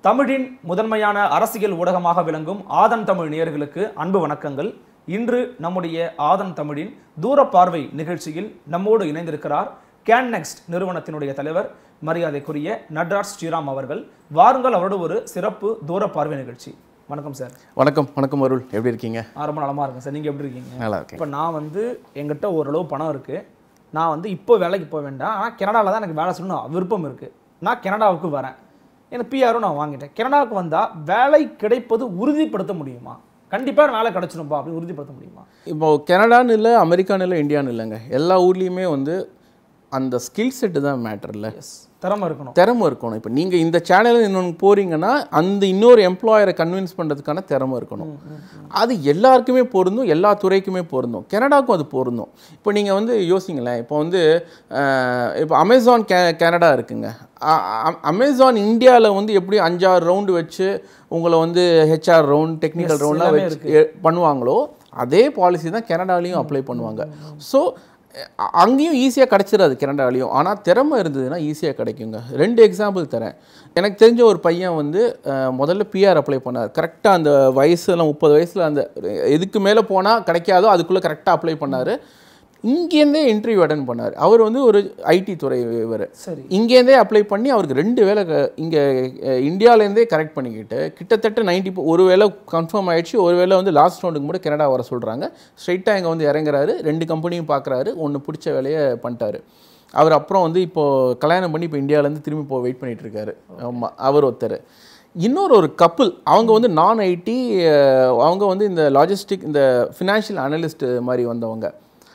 தமிழின் முதன்மையான அரசியல் ஊடகமாக விளங்கும் ஆதன் தமிழ் நேயர்களுக்கு அன்பு வணக்கங்கள் இன்று நம்முடைய ஆதன் தமிழின் தூர பார்வை நிகழ்ச்சியில் நம்மோடு இணைந்திருக்கிறார் கேன் நெக்ஸ்ட் நிறுவனத்தினுடைய தலைவர் மரியாதைக்குரிய நட்ராஜ் ஸ்ரீராம் அவர்கள் வாருங்கள் அவரோட ஒரு சிறப்பு தூர பார்வை நிகழ்ச்சி வணக்கம் சார் வணக்கம் வணக்கம் அருள் எப்படி இருக்கீங்க நான் ரொம்ப நலமா இருக்கேன் சார் நீங்க எப்படி இருக்கீங்க நல்லா இருக்கேன் இப்போ நான் வந்து எங்கிட்ட ஓரளவு பணம் இருக்கு நான் வந்து இப்போ வேலைக்கு போக வேண்டாம் ஆனால் கனடாவில் தான் எனக்கு வேலை செய்யணும் விருப்பம் இருக்கு நான் கனடாவுக்கு வரேன் எனக்கு பிஆரும் நான் வாங்கிட்டேன் கனடாவுக்கு வந்தால் வேலை கிடைப்பது உறுதிப்படுத்த முடியுமா கண்டிப்பாக வேலை கிடைச்சிரும்பா அப்படின்னு உறுதிப்படுத்த முடியுமா இப்போ கனடான்னு இல்லை அமெரிக்கான்னு இல்லை இந்தியான்னு இல்லைங்க எல்லா ஊர்லேயுமே வந்து அந்த ஸ்கில் செட்டு தான் மேட்டர் இல்லை எஸ் திறமை இருக்கணும் திறமை இருக்கணும் இப்போ நீங்கள் இந்த சேனலில் இன்னொன்று போகிறீங்கன்னா அந்த இன்னொரு எம்ப்ளாயரை கன்வின்ஸ் பண்ணுறதுக்கான திறமை இருக்கணும் அது எல்லாருக்குமே பொருந்தும் எல்லா துறைக்குமே பொருந்தும் கனடாவுக்கும் அது பொருந்தும் இப்போ நீங்கள் வந்து யோசிங்களேன் இப்போ வந்து அஹ், இப்போ அமேசான் கே கனடா இருக்குங்க அ- அ- அமேசான் இந்தியாவில் வந்து எப்படி அஞ்சாறு ரவுண்டு வச்சு உங்களை வந்து ஹெச்ஆர் ரவுண்ட் டெக்னிக்கல் Yes, ரவுண்ட்லாம் எல்லாமே வச்சு எ- பண்ணுவாங்களோ அதே பாலிசி தான் கனடாலையும் அப்ளை பண்ணுவாங்க ஸோ அங்கேயும் ஈஸியாக கிடச்சிடாது கனடாலையும் ஆனால் திறமை இருந்ததுன்னா ஈஸியாக கிடைக்குங்க ரெண்டு எக்ஸாம்பிள் தரேன் எனக்கு தெரிஞ்ச ஒரு பையன் வந்து அஹ், முதல்ல பிஆர் அப்ளை பண்ணார் கரெக்டாக அந்த வயசுல முப்பது வயசில் அந்த எதுக்கு மேலே போனால் கிடைக்காதோ அதுக்குள்ளே கரெக்டாக அப்ளை பண்ணார் இங்கேருந்தே இன்டர்வியூ அட்டன் பண்ணார் அவர் வந்து ஒரு ஐடி துறை இவர் சரி இங்கேருந்தே அப்ளை பண்ணி அவருக்கு ரெண்டு வேலை க- இங்கே அஹ், இந்தியாவிலேருந்தே கரெக்ட் பண்ணிக்கிட்டு கிட்டத்தட்ட நைன்டி ஒரு வேலை கன்ஃபார்ம் ஆயிடுச்சு ஒரு வேலை வந்து லாஸ்ட் ரவுண்டுக்கு மட்டும் கனடா வர சொல்கிறாங்க ஸ்ட்ரைட்டாக இங்கே வந்து இறங்குறாரு ரெண்டு கம்பெனியும் பார்க்குறாரு ஒன்று பிடிச்ச வேலையை பண்ணிட்டாரு அவர் அப்புறம் வந்து இப்போது கல்யாணம் பண்ணி இப்போ இந்தியாவிலேருந்து திரும்பி இப்போ வெயிட் பண்ணிட்டு இருக்காரு ஆமாம் அவர் ஒருத்தர் இன்னொரு ஒரு கப்புள் அவங்க வந்து நான் ஐடி அவங்க வந்து இந்த லாஜிஸ்டிக் இந்த ஃபினான்ஷியல் அனலிஸ்ட் மாதிரி வந்தவங்க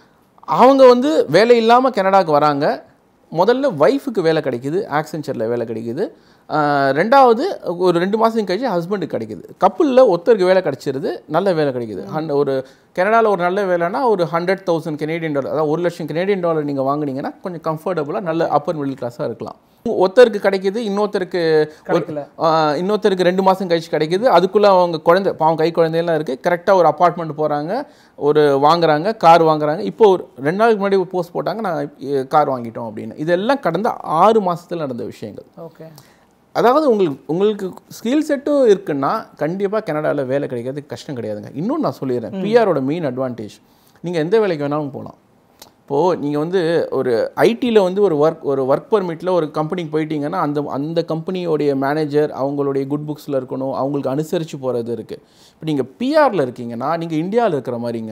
அவங்க வந்து வேலை இல்லாமல் கனடாக்கு வராங்க முதல்ல ஒய்ஃபுக்கு வேலை கிடைக்குது ஆக்சென்ச்சரில் வேலை கிடைக்குது ஆஹ் ரெண்டாவது ஒரு ரெண்டு மாதம் கழிச்சு ஹஸ்பண்டுக்கு கிடைக்குது கப்பலில் ஒருத்தருக்கு வேலை கிடைச்சிருது நல்ல வேலை கிடைக்குது ஹண்ட் ஒரு கனடாவில் ஒரு நல்ல வேலைனா ஒரு ஹண்ட்ரட் தௌசண்ட் கெனேடியன் டாலர் அதாவது ஒரு லட்சம் கெனேடியன் டாலர் நீங்கள் வாங்குனீங்கன்னா கொஞ்சம் கம்ஃபர்டபுளாக நல்ல அப்பர் மிடில் கிளாஸாக இருக்கலாம் ஒருத்தருக்கு கிடைக்குது இன்னொருத்தருக்கு ஒரு கிடைக்கல ஆஹ் இன்னொருத்தருக்கு ரெண்டு மாதம் கழிச்சு கிடைக்குது அதுக்குள்ளே அவங்க குழந்தை பாவம் கை குழந்தையெல்லாம் இருக்குது கரெக்டாக ஒரு அப்பார்ட்மெண்ட் போகிறாங்க ஒரு வாங்குறாங்க கார் வாங்குறாங்க இப்போ ஒரு ரெண்டு நாளுக்கு முன்னாடி ஒரு போஸ்ட் போட்டாங்க நான் கார் வாங்கிட்டோம் அப்படின்னு இதெல்லாம் கடந்த ஆறு மாசத்துல நடந்த விஷயங்கள் ஓகே அதாவது உங்களுக்கு உங்களுக்கு ஸ்கில் செட்டும் இருக்குன்னா கண்டிப்பாக கனடாவில் வேலை கிடைக்கிறது கஷ்டம் கிடையாதுங்க இன்னொன்று நான் சொல்லிடுறேன் பிஆரோட மெயின் அட்வான்டேஜ் நீங்கள் எந்த வேலைக்கு வேணாலும் போகலாம் இப்போது நீங்கள் வந்து ஒரு ஐடியில் வந்து ஒரு ஒர்க் ஒரு ஒர்க் பர்மிட்டில் ஒரு கம்பெனிக்கு போயிட்டீங்கன்னா அந்த அந்த கம்பெனியோடைய மேனேஜர் அவங்களுடைய குட் புக்ஸில் இருக்கணும் அவங்களுக்கு அனுசரித்து போகிறது இருக்குது இப்போ நீங்கள் பிஆரில் இருக்கீங்கன்னா நீங்கள் இந்தியாவில் இருக்கிற மாதிரிங்க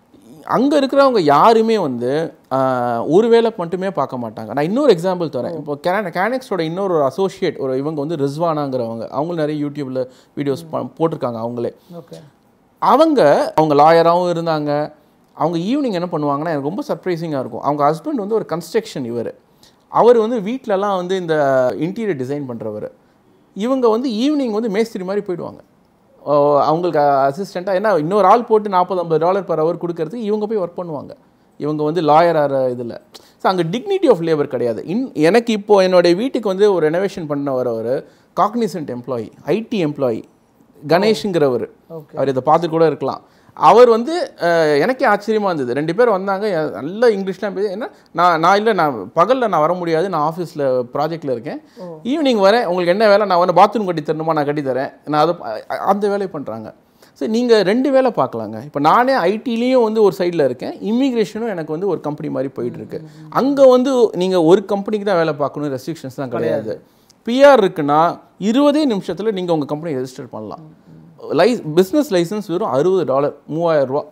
அங்கே இருக்கிறவங்க யாருமே வந்து ஆஹ், ஒரு வேலை மட்டுமே பார்க்க மாட்டாங்க நான் இன்னொரு எக்ஸாம்பிள் தரேன் இப்போ கேன கேனக்ஸோட இன்னொரு ஒரு அசோசியேட் ஒரு இவங்க வந்து ரிஸ்வானாங்கிறவங்க அவங்களும் நிறைய யூடியூப்பில் வீடியோஸ் போட்டிருக்காங்க அவங்களே ஓகே அவங்க அவங்க லாயராகவும் இருந்தாங்க அவங்க ஈவினிங் என்ன பண்ணுவாங்கன்னா எனக்கு ரொம்ப சர்ப்ரைசிங்காக இருக்கும் அவங்க ஹஸ்பண்ட் வந்து ஒரு கன்ஸ்ட்ரக்ஷன் இவர் அவர் வந்து வீட்டிலலாம் வந்து இந்த இன்டீரியர் டிசைன் பண்ணுறவர் இவங்க வந்து ஈவினிங் வந்து மேஸ்திரி மாதிரி போயிடுவாங்க ஓ, அவங்களுக்கு அசிஸ்டண்ட்டாக ஏன்னா இன்னொரு ஆள் போட்டு நாற்பது ஐம்பது டாலர் பர் ஹவர் கொடுக்கறதுக்கு இவங்க போய் ஒர்க் பண்ணுவாங்க இவங்க வந்து லாயர் ஆகிற இதில் ஸோ அங்கே டிக்னிட்டி ஆஃப் லேபர் கிடையாது இன் எனக்கு இப்போது என்னுடைய வீட்டுக்கு வந்து ஒரு ரெனோவேஷன் பண்ண வரவர் காக்னிசன்ட் எம்ப்ளாயி ஐடி எம்ப்ளாயி கணேஷுங்கிறவர் ஓகே அவர் இதை பார்த்து கூட இருக்கலாம் அவர் வந்து அஹ், எனக்கே ஆச்சரியமாக இருந்தது ரெண்டு பேர் வந்தாங்க எ- நல்ல இங்கிலீஷ்லாம் பேசி என்ன நான் நான் இல்லை நான் பகலில் நான் வர முடியாது நான் ஆஃபீஸில் ப்ராஜெக்ட்டில் இருக்கேன் ஈவினிங் வரேன் உங்களுக்கு என்ன வேலை நான் வந்து பாத்ரூம் கட்டி தரணுமா நான் கட்டி தரேன் நான் அதை அ- அந்த வேலையை பண்ணுறாங்க ஸோ நீங்கள் ரெண்டு வேலை பார்க்கலாங்க இப்போ நானே ஐடிலையும் வந்து ஒரு சைடில் இருக்கேன் இமிக்ரேஷனும் எனக்கு வந்து ஒரு கம்பெனி மாதிரி போயிட்டு இருக்கு அங்கே வந்து நீங்கள் ஒரு கம்பெனிக்கு தான் வேலை பார்க்கணும் ரெஸ்ட்ரிக்ஷன்ஸ் தான் கிடையாது பிஆர் இருக்குன்னா இருபதே நிமிஷத்தில் நீங்கள் உங்கள் கம்பெனி ரெஜிஸ்டர் பண்ணலாம் லை பிஸ்னஸ் லைசன்ஸ் வெறும் அறுபது டாலர் மூவாயிரம் ரூபா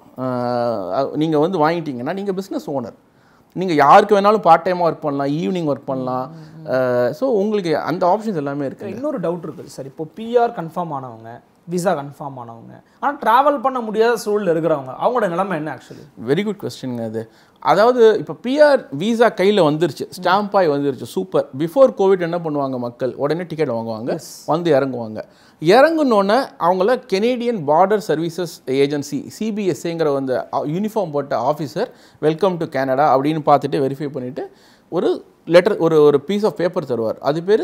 நீங்கள் வந்து வாங்கிட்டீங்கன்னா நீங்கள் பிஸ்னஸ் ஓனர் நீங்கள் யாருக்கு வேணாலும் பார்ட் டைமாக ஒர்க் பண்ணலாம் ஈவினிங் ஒர்க் பண்ணலாம் ஸோ உங்களுக்கு அந்த ஆப்ஷன்ஸ் எல்லாமே இருக்குது இன்னொரு டவுட் இருக்குது சார் இப்போ பிஆர் கன்ஃபார்ம் ஆனவங்க விசா கன்ஃபார்ம் ஆனவங்க ஆனால் டிராவல் பண்ண முடியாத சூழல் இருக்கிறவங்க அவங்களோட நிலைமை என்ன ஆக்சுவலி வெரி குட் கொஸ்டின்ங்க அது அதாவது இப்போ பிஆர் வீசா கையில் வந்துருச்சு ஸ்டாம்ப் ஆகி வந்துருச்சு சூப்பர் பிஃபோர் கோவிட் என்ன பண்ணுவாங்க மக்கள் உடனே டிக்கெட் வாங்குவாங்க வந்து இறங்குவாங்க இறங்குனோன்னே அவங்கள கெனேடியன் பார்டர் சர்வீசஸ் ஏஜென்சி சிபிஎஸ்ஏங்கிற அந்த யூனிஃபார்ம் போட்ட ஆஃபீஸர் வெல்கம் டு கனடா அப்படின்னு பார்த்துட்டு வெரிஃபை பண்ணிவிட்டு ஒரு லெட்டர் ஒரு ஒரு பீஸ் ஆஃப் பேப்பர் தருவார் அது பேர்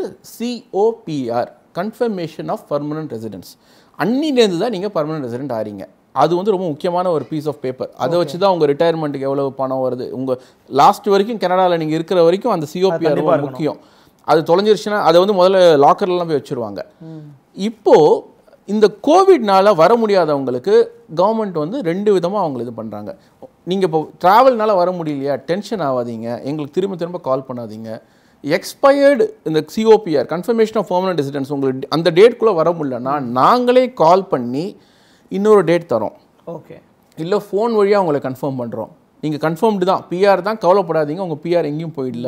COPR confirmation of permanent residence அன்னிலேருந்து தான் நீங்கள் பர்மனன்ட் ரெசிடென்ட் ஆறீங்க அது வந்து ரொம்ப முக்கியமான ஒரு பீஸ் ஆஃப் பேப்பர் அதை வச்சு தான் உங்கள் ரிட்டையர்மெண்ட்டுக்கு எவ்வளவு பணம் வருது உங்கள் லாஸ்ட் வரைக்கும் கனடாவில் நீங்கள் இருக்கிற வரைக்கும் அந்த சிஓபிஆர் கண்டிப்பா ரொம்ப முக்கியம் அது தொலைஞ்சிருச்சுன்னா அதை வந்து முதல்ல லாக்கர்லாம் போய் வச்சுருவாங்க இப்போ இந்த கோவிட்னால வர முடியாதவங்களுக்கு கவர்மெண்ட் வந்து ரெண்டு விதமாக அவங்க இது பண்ணுறாங்க நீங்கள் இப்போ ட்ராவல்னால வர முடியலையா டென்ஷன் ஆகாதீங்க எங்களுக்கு திரும்ப திரும்ப கால் பண்ணாதீங்க எக்ஸ்பயர்டு இந்த COPR confirmation of permanent residence உங்களுக்கு அந்த டேட்குள்ளே வர முடியலன்னா நாங்களே கால் பண்ணி இன்னொரு டேட் தரோம் ஓகே இல்லை ஃபோன் வழியாக உங்களை கன்ஃபார்ம் பண்ணுறோம் நீங்கள் கன்ஃபார்ம்டு தான் பிஆர் தான் கவலைப்படாதீங்க உங்கள் பிஆர் எங்கேயும் போயிடல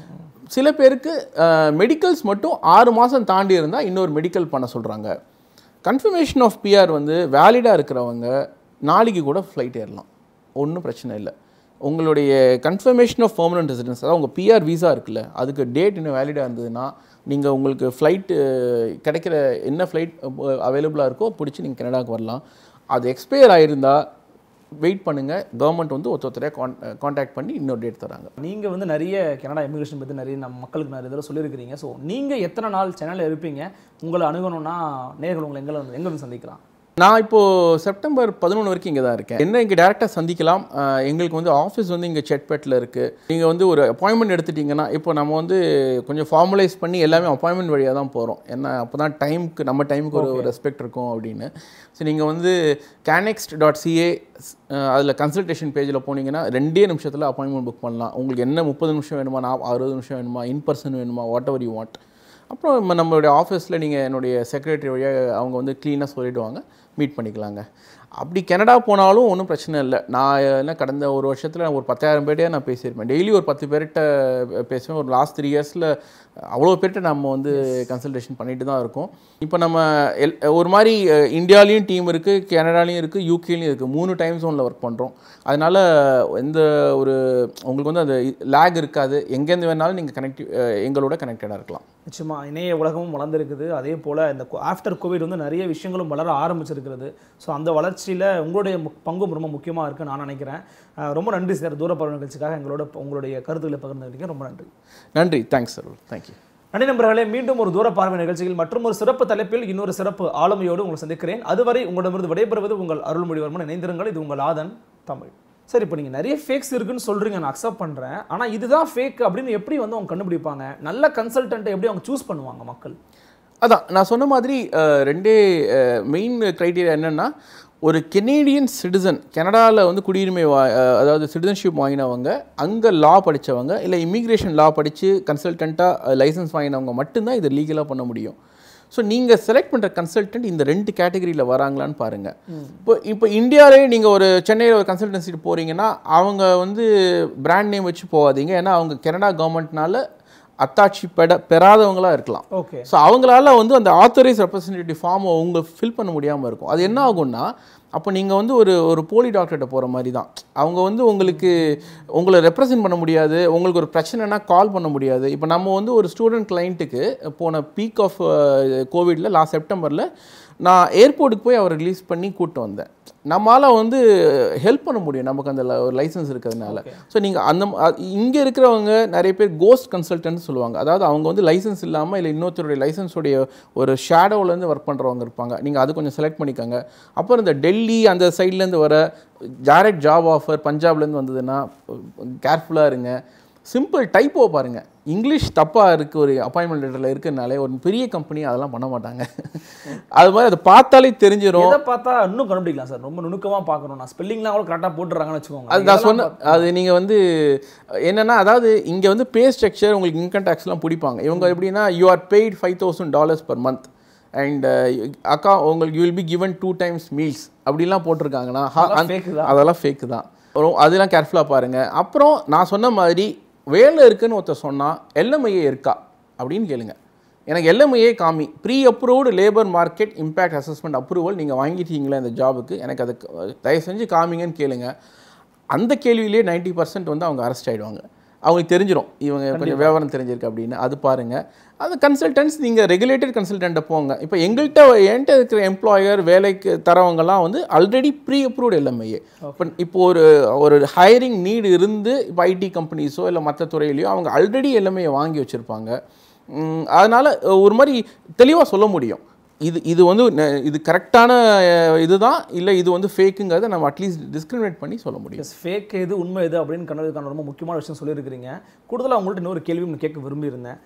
சில பேருக்கு மெடிக்கல்ஸ் மட்டும் ஆறு மாதம் தாண்டி இருந்தால் இன்னொரு மெடிக்கல் பண்ண சொல்கிறாங்க கன்ஃபர்மேஷன் ஆஃப் பிஆர் வந்து வேலிடாக இருக்கிறவங்க நாளைக்கு கூட ஃப்ளைட் ஏறலாம் ஒன்றும் பிரச்சனை இல்லை உங்களுடைய கன்ஃபர்மேஷன் ஆஃப் பர்மனன்ட் ரெசிடென்ஸ் அதாவது உங்கள் பிஆர் வீசா இருக்குல்ல அதுக்கு டேட் இன்னும் வேலிடாக இருந்ததுன்னா நீங்கள் உங்களுக்கு ஃப்ளைட்டு கிடைக்கிற என்ன ஃப்ளைட் அவைலபிளாக இருக்கோ பிடிச்சி நீங்கள் கனடாவுக்கு வரலாம் அது எக்ஸ்பயர் ஆயிருந்தா வெயிட் பண்ணுங்கள் கவர்மெண்ட் வந்து ஒருத்த ஒருத்தரையாக கான் காண்டாக்ட் பண்ணி இன்னொரு டேட் தராங்க நீங்க வந்து நிறைய கனடா இமிகிரேஷன் பத்தி நிறைய நம்ம மக்களுக்கு நிறைய தடவை சொல்லியிருக்கிறீங்க ஸோ நீங்க எத்தனை நாள் சென்னையில் இருப்பீங்க உங்களை அணுகணும்னா நேர்கள் உங்களை எங்கே வந்து எங்க வந்து சந்திக்கலாம் நான் இப்போது செப்டம்பர் பதினொன்று வரைக்கும் இங்கே தான் இருக்கேன் என்ன இங்கே டேரெக்டாக சந்திக்கலாம் அஹ் எங்களுக்கு வந்து ஆஃபீஸ் வந்து இங்கே செட்பேட்டில் இருக்குது நீங்கள் வந்து ஒரு அப்பாயின்மெண்ட் எடுத்துட்டிங்கன்னா இப்போ நம்ம வந்து கொஞ்சம் ஃபார்மலைஸ் பண்ணி எல்லாமே அப்பாயின்மெண்ட் வழியாக தான் போகிறோம் ஏன்னா அப்போ தான் டைமுக்கு நம்ம டைமுக்கு ஒரு ரெஸ்பெக்ட் இருக்கும் அப்படின்னு ஸோ நீங்கள் வந்து கேனெக்ஸ்ட் டாட் சிஏ அதில் கன்சல்டேஷன் பேஜில் போனீங்கன்னா ரெண்டே நிமிஷத்தில் அப்பாயின்மெண்ட் புக் பண்ணலாம் உங்களுக்கு என்ன முப்பது நிமிஷம் வேணுமா நான் அறுபது நிமிஷம் வேணுமா இன் பர்சன் வேணுமா வாட் எவர் யூ வாண்ட் அப்புறம் நம்ம- நம்மளுடைய ஆஃபீஸில் நீங்கள் என்னுடைய செக்ரட்டரி வழியாக அவங்க வந்து க்ளீனாக சொல்லிடுவாங்க மீட் பண்ணிக்கலாங்க அப்படி கனடா போனாலும் ஒன்றும் பிரச்சனை இல்லை நான் என்ன கடந்த ஒரு வருஷத்தில் ஒரு பத்தாயிரம் பேர்ட்டே நான் பேசியிருப்பேன் டெய்லி ஒரு பத்து பேர்கிட்ட பேசுவேன் ஒரு லாஸ்ட் த்ரீ இயர்ஸில் அவ்வளோ பேர்கிட்ட நம்ம வந்து கன்சல்டேஷன் பண்ணிட்டு தான் இருக்கோம் இப்போ நம்ம எல் ஒரு மாதிரி அஹ், இந்தியாலேயும் டீம் இருக்குது கனடாலையும் இருக்குது யூகேலையும் இருக்குது மூணு டைம் ஜோனில் ஒர்க் பண்ணுறோம் அதனால் எந்த ஒரு உங்களுக்கு வந்து அந்த லேக் இருக்காது எங்கேருந்து வேணாலும் நீங்கள் கனெக்டிவ் எங்களோட கனெக்டடாக இருக்கலாம் நிச்சயமா இணைய உலகமும் வளர்ந்துருக்குது அதே போல் இந்த ஆஃப்டர் கோவிட் வந்து நிறைய விஷயங்களும் வளர ஆரம்பிச்சிருக்கிறது ஸோ அந்த வளர்ச்சியில் உங்களுடைய மு- பங்கும் ரொம்ப முக்கியமாக இருக்குன்னு நான் நினைக்கிறேன் அஹ் ரொம்ப நன்றி சார் தூரப்பறவை நிகழ்ச்சிக்காக எங்களோட உங்களுடைய கருத்துக்களை பகிர்ந்துக்கிட்டீங்க ரொம்ப நன்றி நன்றி தேங்க்ஸ் சார் தேங்க்யூ நன்றி நண்பர்களே மீண்டும் ஒரு தூர பார்வை நிகழ்ச்சியில் மற்றும் ஒரு சிறப்பு தலைப்பில் இன்னொரு சிறப்பு ஆளுமையோடு உங்களை சந்திக்கிறேன் அதுவரை உங்களிடமிருந்து விடைபெறுவது உங்கள் அருள்மொழிவர்மன் இணைந்திருங்கள் இது உங்கள் ஆதன் தமிழ் சரி இப்போ நீங்கள் நிறைய ஃபேக்ஸ் இருக்குன்னு சொல்கிறீங்க நான் அக்செப்ட் பண்ணுறேன் ஆனால் இதுதான் ஃபேக் அப்படின்னு எப்படி வந்து அவங்க கண்டுபிடிப்பாங்க நல்ல கன்சல்டன்ட்டை எப்படி அவங்க சூஸ் பண்ணுவாங்க மக்கள் அதான் நான் சொன்ன மாதிரி அஹ், ரெண்டே மெயின் க்ரைட்டீரியா என்னென்னா ஒரு கெனேடியன் சிட்டிசன் கனடாவில் வந்து குடியுரிமை வா அஹ், அதாவது சிட்டிசன்ஷிப் வாங்கினவங்க அங்கே லா படித்தவங்க இல்லை இமிக்ரேஷன் லா படித்து கன்சல்டண்ட்டாக லைசன்ஸ் வாங்கினவங்க மட்டும்தான் இது லீகலாக பண்ண முடியும் ஸோ நீங்கள் செலக்ட் பண்ணுற கன்சல்டன்ட் இந்த ரெண்டு கேட்டகரியில் வராங்களான்னு பாருங்கள் இப்போ இப்போ இந்தியாவிலே நீங்கள் ஒரு சென்னையில் ஒரு கன்சல்டன்சி போகிறீங்கன்னா அவங்க வந்து பிராண்ட் நேம் வச்சு போகாதீங்க ஏன்னா அவங்க கனடா கவர்மெண்ட்னால அத்தாட்சி பெற பெறாதவங்களா இருக்கலாம் ஓகே ஸோ அவங்களால வந்து அந்த ஆத்தரைஸ் ரெப்ரசன்டேட்டிவ் ஃபார்மை உங்க ஃபில் பண்ண முடியாமல் இருக்கும் அது என்ன ஆகும்னா அப்போ நீங்கள் வந்து ஒரு ஒரு போலி டாக்டர்கிட்ட போகிற மாதிரி தான் அவங்க வந்து உங்களுக்கு உங்களை ரெப்ரசன்ட் பண்ண முடியாது உங்களுக்கு ஒரு பிரச்சனைனா கால் பண்ண முடியாது இப்போ நம்ம வந்து ஒரு ஸ்டூடெண்ட் கிளைண்ட்டுக்கு போன பீக் ஆஃப் கோவிடில் லாஸ்ட் செப்டம்பரில் நான் ஏர்போர்ட்டுக்கு போய் அவரை ரிலீஸ் பண்ணி கூப்பிட்டு வந்தேன் நம்மளால வந்து ஹெல்ப் பண்ண முடியும் நமக்கு அந்த லைசன்ஸ் இருக்கிறதுனால ஸோ நீங்கள் அந்த இங்கே இருக்கிறவங்க நிறைய பேர் கோஸ்ட் கன்சல்டன்ட் சொல்லுவாங்க அதாவது அவங்க வந்து லைசன்ஸ் இல்லாமல் இல்லை இன்னொருத்தருடைய லைசன்ஸுடைய ஒரு ஷேடோவிலேருந்து ஒர்க் பண்ணுறவங்க இருப்பாங்க நீங்கள் அது கொஞ்சம் செலக்ட் பண்ணிக்கோங்க அப்புறம் இந்த டெல்லி அந்த சைட்லேருந்து வர டைரக்ட் ஜாப் ஆஃபர் பஞ்சாப்லேருந்து வந்ததுன்னா கேர்ஃபுல்லாக இருங்க சிம்பிள் டைப்போ பாருங்கள் இங்கிலீஷ் தப்பாக இருக்குது ஒரு அப்பாயின்மெண்ட் லெட்டரில் இருக்கிறனாலே ஒரு பெரிய கம்பெனி அதெல்லாம் பண்ண மாட்டாங்க அது மாதிரி அதை பார்த்தாலே தெரிஞ்சிடும் எதை பார்த்தா இன்னும் கண்டுபிடிக்கலாம் சார் ரொம்ப நுணுக்கமாக பார்க்கணும் நான் ஸ்பெல்லிங்லாம் கூட கரெக்டாக போட்டுறாங்கன்னு வச்சுக்கோங்க அது நான் சொன்ன அது நீங்கள் வந்து என்னென்னா அதாவது இங்கே வந்து பே ஸ்ட்ரக்சர் உங்களுக்கு இன்கம் டேக்ஸ்லாம் பிடிப்பாங்க இவங்க எப்படின்னா you are paid five thousand dollars per month and அக்கா உங்களுக்கு you will be given two times meals அப்படிலாம் போட்டிருக்காங்கன்னா ஹா- அதெல்லாம் அந்த- fake தான். அதெல்லாம் ஃபேக்கு தான் அப்புறம் அதெல்லாம் கேர்ஃபுல்லாக பாருங்கள் அப்புறம் நான் சொன்ன மாதிரி வேலை இருக்குன்னு ஒருத்தர் சொன்னால் எல்எம்ஐஏ இருக்கா அப்படின்னு கேளுங்க எனக்கு எல்எம்ஐஏ காமி pre approved labour market impact assessment approval நீங்கள் வாங்கிட்டீங்களா இந்த ஜாபுக்கு எனக்கு அதுக்கு தயவு செஞ்சு காமிங்கன்னு கேளுங்க அந்த கேள்வியிலே 90% பர்சன்ட் வந்து அவங்க அரெஸ்ட் ஆயிடுவாங்க அவங்களுக்கு தெரிஞ்சிடும் இவங்க கொஞ்சம் விவரம் தெரிஞ்சிருக்கு அப்படின்னு அது பாருங்க அது கன்சல்டன்ஸ் நீங்கள் ரெகுலேட்டட் கன்சல்டண்ட்டை போங்க இப்போ எங்கள்கிட்ட என்கிட்ட இருக்கிற எம்ப்ளாயர் வேலைக்கு தரவங்கலாம் வந்து ஆல்ரெடி ப்ரீ அப்ரூவ்டு எல்லாமே இப்போ இப்போ ஒரு ஒரு ஹையரிங் நீடு இருந்து இப்போ ஐடி கம்பெனிஸோ இல்லை மற்ற துறையிலையோ அவங்க ஆல்ரெடி எல்லாமே வாங்கி வச்சுருப்பாங்க ம், அதனால ஒரு மாதிரி தெளிவாக சொல்ல முடியும் இது இது வந்து ந- இது கரெக்டான இதுதான் இல்லை இது வந்து ஃபேக்குங்கிறத நம்ம அட்லீஸ்ட் டிஸ்கிரிமினேட் பண்ணி சொல்ல முடியும் எஸ் ஃபேக் எது உண்மை எது அப்படின்னு கண்டதுக்கான ரொம்ப முக்கியமான விஷயம் சொல்லியிருக்கிறீங்க கூடுதலாக உங்கள்ட்ட இன்னொரு கேள்வி ஒன்று கேட்க விரும்பியிருந்தேன்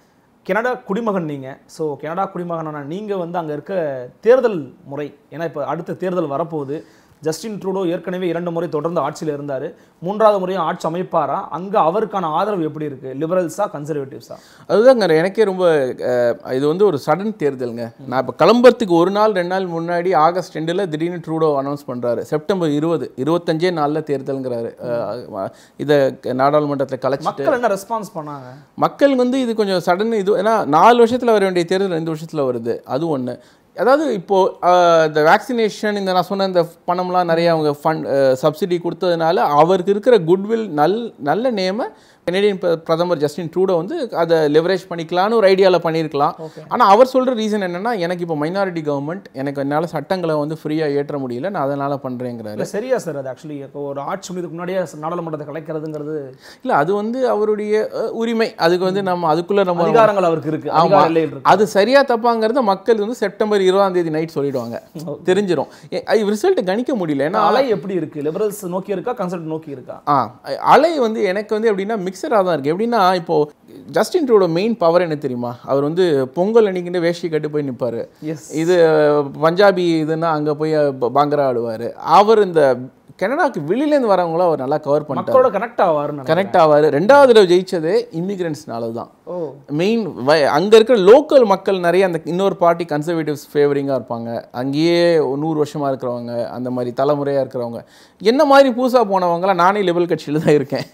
கனடா குடிமகன் நீங்க ஸோ கனடா குடிமகனான நீங்க வந்து அங்க இருக்க தேர்தல் முறை ஏன்னா இப்போ அடுத்த தேர்தல் வரப்போகுது ஜஸ்டின் ட்ரூடோ ஏற்கனவே இரண்டு முறை தொடர்ந்து ஆட்சியில் இருந்தார் மூன்றாவது முறையும் ஆட்சி அமைப்பாரா அங்க அவருக்கான ஆதரவு எப்படி இருக்கு லிபரல்ஸா கன்சர்வேட்டிவ்ஸா அதுதாங்க எனக்கே ரொம்ப அஹ், இது வந்து ஒரு சடன் தேர்தலுங்க நான் இப்போ கிளம்புறதுக்கு ஒரு நாள் ரெண்டு நாள் முன்னாடி ஆகஸ்ட் ரெண்டில் திடீர்னு ட்ரூடோ அனௌன்ஸ் பண்ணுறாரு செப்டம்பர் இருபது இருபத்தஞ்சே நாளில் தேர்தலுங்கிறாரு அஹ், இதை நாடாளுமன்றத்தில் கலைச்சிட்டு மக்கள் என்ன ரெஸ்பான்ஸ் பண்ணாங்க மக்கள் வந்து இது கொஞ்சம் சடன் இது ஏன்னா நாலு வருஷத்தில் வர வேண்டிய தேர்தல் ரெண்டு வருஷத்தில் வருது அது ஒன்று அதாவது இப்போது இந்த வேக்சினேஷன் இந்த நான் சொன்ன இந்த பணம்லாம் நிறைய அவங்க ஃபண்ட் சப்சிடி கொடுத்ததுனால அவருக்கு இருக்கிற குட்வில் நல் நல்ல நேமை கனேடியன் பிர- பிரதமர் ஜஸ்டின் ட்ரூடோ வந்து அதை லெவரேஜ் பண்ணிக்கலாம்னு ஒரு ஐடியாவில் பண்ணியிருக்கலாம் ஆனால் அவர் சொல்கிற ரீசன் என்னென்னா எனக்கு இப்போ மைனாரிட்டி கவர்மெண்ட் எனக்கு என்னால் சட்டங்களை வந்து ஃப்ரீயாக ஏற்ற முடியல நான் அதனால் பண்ணுறேங்கிறாரு இல்ல சரியா சார் அது ஆக்சுவலி இப்போ ஒரு ஆட்சி முடிவுக்கு முன்னாடியே நாடாளுமன்றத்தை கலைக்கிறதுங்கிறது இல்லை அது வந்து அவருடைய அஹ், உரிமை அதுக்கு வந்து நம்ம அதுக்குள்ளே நம்ம அதிகாரங்கள் அவருக்கு இருக்கு ஆமா. அதிகார எல்லையில் இருக்கு அது சரியா தப்பாங்கிறத மக்கள் வந்து செப்டம்பர் இருபதாம் தேதி நைட் சொல்லிடுவாங்க தெரிஞ்சிடும் ரிசல்ட் கணிக்க முடியல ஏன்னா அலை எப்படி இருக்கு லிபரல்ஸ் நோக்கி இருக்கா கன்சல்ட் நோக்கி இருக்கா ஆ அலை வந்து எனக்கு வந்து எப்படின்னா மிக்சராக தான் இருக்குது எப்படின்னா இப்போ ஜஸ்டின் ட்ரூடோ மெயின் பவர் என்ன தெரியுமா அவர் வந்து பொங்கல் அன்னைக்குன்னு வேஷ்டி கட்டு போய் நிற்பாரு எஸ் இது பஞ்சாபி இதுன்னா அங்கே போய் ப- பாங்கரா ஆடுவார் அவர் இந்த கனடாக்கு வெளியிலேருந்து வரவங்கள அவர் நல்லா கவர் பண்ணிட்டார் மக்களோட கனெக்ட் ஆவாருன்னு நினைக்கிறேன். கனெக்ட் ஆவார் ரெண்டாவது தடவை ஜெயிச்சதே இமிகிரண்ட்ஸ்னால தான் ஓ மெயின் அங்கே இருக்கிற லோக்கல் மக்கள் நிறைய அந்த இன்னொரு பார்ட்டி கன்சர்வேட்டிவ்ஸ் ஃபேவரிங்காக இருப்பாங்க அங்கேயே ஒரு நூறு வருஷமாக இருக்கிறவங்க அந்த மாதிரி தலைமுறையாக இருக்கிறவங்க என்ன மாதிரி புதுசாக போனவங்களாம் நானே லெவல் கட்சியில் தான் இருக்கேன்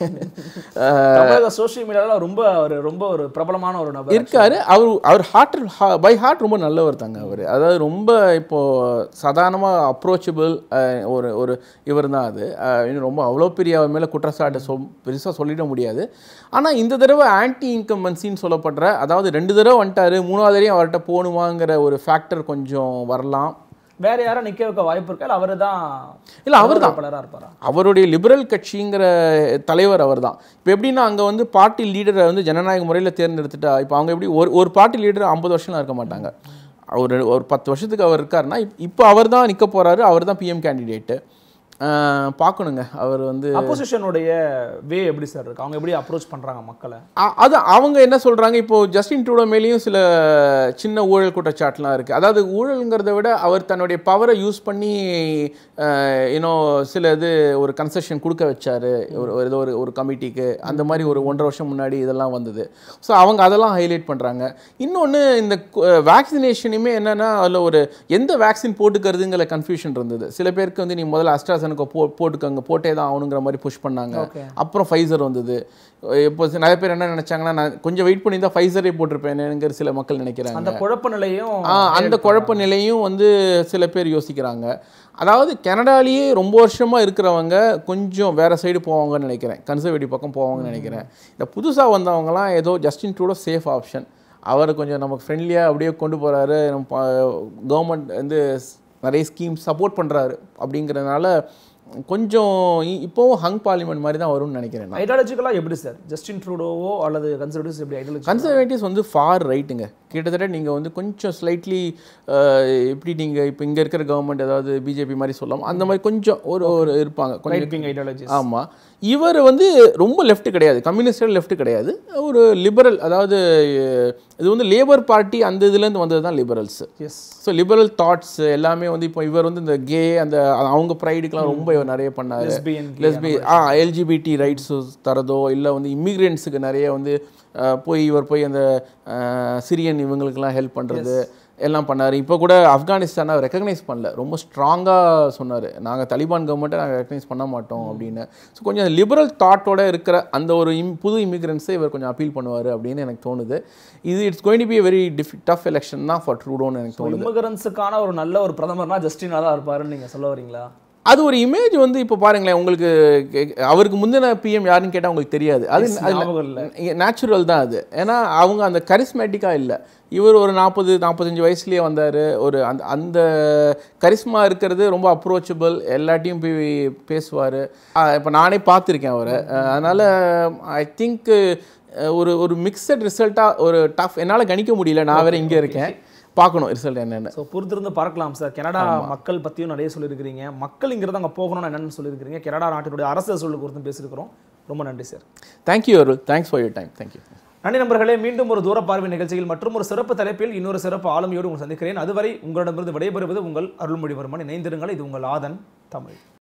அஹ், தமிழக சோஷியல் மீடியால ரொம்ப ஒரு ரொம்ப ஒரு பிரபலமான ஒரு நபர் இருக்காரு அவர் அவர் ஹார்ட் பை ஹார்ட் ரொம்ப நல்லவர் தாங்க அவர் அதாவது ரொம்ப இப்போ சாதாரணமாக அப்ரோச்சபிள் ஒரு ஒரு இவர் தான் அது அஹ், இன்னும் ரொம்ப அவ்வளோ பெரிய அவர் மேலே குற்றச்சாட்டு சொல் பெருசாக சொல்லிட முடியாது ஆனால் இந்த தடவை ஆன்டி இன்கம்பன்சின்னு சொல்லப்படுற அதாவது ரெண்டு தடவை வந்துட்டாரு மூணாவது தடவையும் அவர்கிட்ட போகணுமாங்கிற ஒரு ஃபேக்டர் கொஞ்சம் வரலாம் வேற யாரும் நிக்க வைக்க வாய்ப்பு இருக்கா இல்ல அவரு தான் இல்ல, அவர்தான். பலரா இருப்பாரா அவருடைய லிபரல் கட்சிங்கிற தலைவர் அவர் தான் இப்போ எப்படின்னா அங்கே வந்து பார்ட்டி லீடரை வந்து ஜனநாயக முறையில் தேர்ந்தெடுத்துட்டா இப்போ அவங்க எப்படி ஒரு ஒரு பார்ட்டி லீடர் ஐம்பது வருஷம்லாம் இருக்க மாட்டாங்க ஒரு ஒரு பத்து வருஷத்துக்கு அவர் இருக்காருன்னா இப்- இப்போ அவர் தான் நிற்க போகிறாரு அவர் தான் பிஎம் கேண்டிடேட்டு பார்க்கணுங்க அவர் வந்து அப்போசிஷனுடைய வே எப்படி சார் இருக்கு அவங்க எப்படி அப்ரோச் பண்றாங்க மக்களை அ- அது அவங்க என்ன சொல்றாங்க இப்போ ஜஸ்டின் ட்ரூடோ மேலேயும் சில சின்ன ஊழல் குற்றச்சாட்டுலாம் இருக்கு அதாவது ஊழல்ங்கிறத விட அவர் தன்னுடைய பவரை யூஸ் பண்ணி இன்னும் சில இது ஒரு கன்செஷன் கொடுக்க வச்சாரு ஒரு ஒரு ஏதோ ஒரு ஒரு கமிட்டிக்கு அந்த மாதிரி ஒரு ஒன்றரை வருஷம் முன்னாடி இதெல்லாம் வந்தது ஸோ அவங்க அதெல்லாம் ஹைலைட் பண்றாங்க இன்னொன்று இந்த வேக்சினேஷனுமே என்னன்னா அதில் ஒரு எந்த வேக்சின் போட்டுக்கிறதுங்கிற கன்ஃபியூஷன் இருந்தது சில பேருக்கு வந்து நீ முதல்ல அஸ்ட்ராசனுக்கு போ போட்டுக்கோங்க போட்டே தான் ஆகணுங்கிற மாதிரி புஷ் பண்ணாங்க ஓகே அப்புறம் ஃபைசர் வந்தது இப்போ நிறைய பேர் என்ன நினைச்சாங்கன்னா நான் கொஞ்சம் வெயிட் பண்ணி தான் ஃபைசரே போட்டிருப்பேனுங்கிற சில மக்கள் நினைக்கிறாங்க அந்த குழப்ப நிலையும் ஆ, அந்த குழப்ப நிலையும் வந்து சில பேர் யோசிக்கிறாங்க அதாவது கனடாலேயே ரொம்ப வருஷமா இருக்கிறவங்க கொஞ்சம் வேற சைடு போவாங்கன்னு நினைக்கிறேன் கன்சர்வேட்டிவ் பக்கம் போவாங்கன்னு நினைக்கிறேன் இந்த புதுசாக வந்தவங்கலாம் ஏதோ ஜஸ்டின் ட்ரூடோ சேஃப் ஆப்ஷன் அவர் கொஞ்சம் நமக்கு ஃப்ரெண்ட்லியாக அப்படியே கொண்டு போகிறாரு நம்ம கவர்மெண்ட் வந்து நிறைய ஸ்கீம் சப்போர்ட் பண்ணுறாரு அப்படிங்கிறதுனால கொஞ்சம் இ- இப்போவும் ஹங் பார்லிமெண்ட் மாதிரி தான் வரும்னு நினைக்கிறேன் நான். ஐடியாலஜிக்கலா எப்படி சார் ஜஸ்டின் ட்ரூடோவோ அல்லது கன்சர்வேட்டிவ்ஸ் எப்படி ஐடியாலஜி கன்சர்வேட்டிவ்ஸ் வந்து ஃபார் ரைட்டுங்க கிட்டத்தட்ட நீங்கள் வந்து கொஞ்சம் ஸ்லைட்லி எப்படி நீங்கள் இப்போ இங்கே இருக்கிற கவர்மெண்ட் ஏதாவது பிஜேபி மாதிரி சொல்லலாம் அந்த மாதிரி கொஞ்சம் ஒரு ஒரு இருப்பாங்க கொஞ்சம் ரைட் விங் ஐடியாலஜி ஆமாம் இவர் வந்து ரொம்ப லெஃப்ட் கிடையாது கம்யூனிஸ்ட் லெஃப்ட் கிடையாது ஒரு லிபரல் அதாவது அஹ், இது வந்து லேபர் பார்ட்டி அந்த இதுலேருந்து வந்தது தான் liberals yes so liberal thoughts எல்லாமே வந்து இப்போ இவர் வந்து இந்த கே அந்த அவங்க ப்ரைடுக்கெலாம் ரொம்ப இவர் நிறைய பண்ணாரு லெஸ்பியன் லெஸ்பி ஆ எல்ஜிபிடி ரைட்ஸ் தரதோ இல்லை வந்து இமிக்ரெண்ட்ஸுக்கு நிறைய வந்து அஹ், போய் இவர் போய் அந்த அஹ், சிரியன் இவங்களுக்கெல்லாம் ஹெல்ப் பண்ணுறது எல்லாம் பண்ணார் இப்போ கூட ஆப்கானிஸ்தானை ரெக்கக்னைஸ் பண்ணல ரொம்ப ஸ்ட்ராங்காக சொன்னார் நாங்கள் தலிபான் கவர்மெண்ட்டை நாங்கள் ரெக்கக்னைஸ் பண்ண மாட்டோம் அப்படின்னு ஸோ கொஞ்சம் லிபரல் தாட்டோட இருக்கிற அந்த ஒரு இம் புது இமிக்ரெண்ட்ஸை இவர் கொஞ்சம் அப்பீல் பண்ணுவார் அப்படின்னு எனக்கு தோணுது இது it's going to be very டிஃப் டஃப் எலெக்ஷன் தான் ஃபார் ட்ரூடோன்னு எனக்கு தோணுது இமிகிரன்ஸுக்கான ஒரு நல்ல ஒரு பிரதமர்னா ஜஸ்டினா தான் இருப்பாருன்னு நீங்க சொல்ல வரீங்களா அது ஒரு இமேஜ் வந்து இப்போ பாருங்களேன் உங்களுக்கு கே- அவருக்கு முந்தின பிஎம் யாருன்னு கேட்டால் உங்களுக்கு தெரியாது அது Yes, ஞாபகம் இல்ல. நேச்சுரல் தான் அது ஏன்னா அவங்க அந்த கரிஸ்மேட்டிக்காக இல்லை இவர் ஒரு நாற்பது நாற்பத்தஞ்சு வயசுலேயே வந்தார் ஒரு அந்த அந்த கரிஸ்மா இருக்கிறது ரொம்ப அப்ரோச்சபிள் எல்லாட்டையும் போய் பேசுவார் இப்போ நானே பார்த்துருக்கேன் அவரை அதனால் ஐ திங்க் ஒரு ஒரு மிக்சட் ரிசல்ட்டாக ஒரு டஃப் என்னால் கணிக்க முடியல நான் வேற இங்கே இருக்கேன் பார்க்கணும் ரிசல்ட் என்னென்னு ஸோ பொறுத்திருந்து பார்க்கலாம் சார் கனடா மக்கள் பற்றியும் நிறைய சொல்லியிருக்கிறீங்க மக்கள் இங்கிறது அங்கே போகணும்னு என்னன்னு சொல்லியிருக்கிறீங்க கனடா நாட்டினுடைய அரசு சொல்லு குறித்தும் பேசியிருக்கிறோம் ரொம்ப நன்றி sir thank you Arul thanks for your time thank you நன்றி நண்பர்களே மீண்டும் ஒரு தூர பார்வை நிகழ்ச்சியில் மற்றும் ஒரு சிறப்பு தலைப்பில் இன்னொரு சிறப்பு ஆளுமையோடு உங்களை சந்திக்கிறேன் அதுவரை உங்களிடமிருந்து விடைபெறுவது உங்கள் அருள்மொழிவர்மன் இணைந்திருங்கள் இது உங்கள் ஆதன் தமிழ்